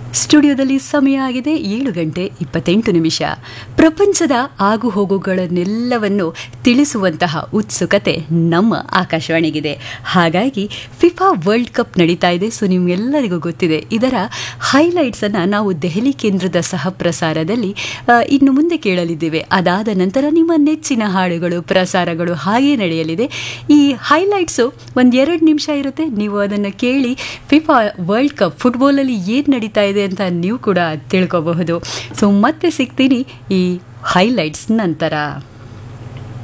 ಸ್ಟುಡಿಯೋದಲ್ಲಿ ಸಮಯ ಆಗಿದೆ ಏಳು ಗಂಟೆ ಇಪ್ಪತ್ತೆಂಟು ನಿಮಿಷ ಪ್ರಪಂಚದ ಆಗುಹೋಗುಗಳನ್ನೆಲ್ಲವನ್ನು ತಿಳಿಸುವಂತಹ ಉತ್ಸುಕತೆ ನಮ್ಮ ಆಕಾಶವಾಣಿಗಿದೆ ಹಾಗಾಗಿ ಫಿಫಾ ವರ್ಲ್ಡ್ ಕಪ್ ನಡೀತಾ ಇದೆ ಸೊ ನಿಮ್ಗೆಲ್ಲರಿಗೂ ಗೊತ್ತಿದೆ ಇದರ ಹೈಲೈಟ್ಸನ್ನು ನಾವು ದೆಹಲಿ ಕೇಂದ್ರದ ಸಹ ಪ್ರಸಾರದಲ್ಲಿ ಆ, ಇನ್ನು ಮುಂದೆ ಕೇಳಲಿದ್ದೇವೆ ಅದಾದ ನಂತರ ನಿಮ್ಮ ನೆಚ್ಚಿನ ಹಾಡುಗಳು ಪ್ರಸಾರಗಳು ಹಾಗೇ ನಡೆಯಲಿದೆ ಈ ಹೈಲೈಟ್ಸು ಒಂದೆರಡು ನಿಮಿಷ ಇರುತ್ತೆ ನೀವು ಅದನ್ನು ಕೇಳಿ ಫಿಫಾ ವರ್ಲ್ಡ್ ಕಪ್ ಫುಟ್ಬಾಲಲ್ಲಿ ಏನು ನಡೀತಾ ಇದೆ ಅಂತ ನೀವು ಕೂಡ ತಿಳ್ಕೋಬಹುದು ಸೊ ಮತ್ತೆ ಸಿಗ್ತೀನಿ ಈ ಹೈಲೈಟ್ಸ್ ನಂತರ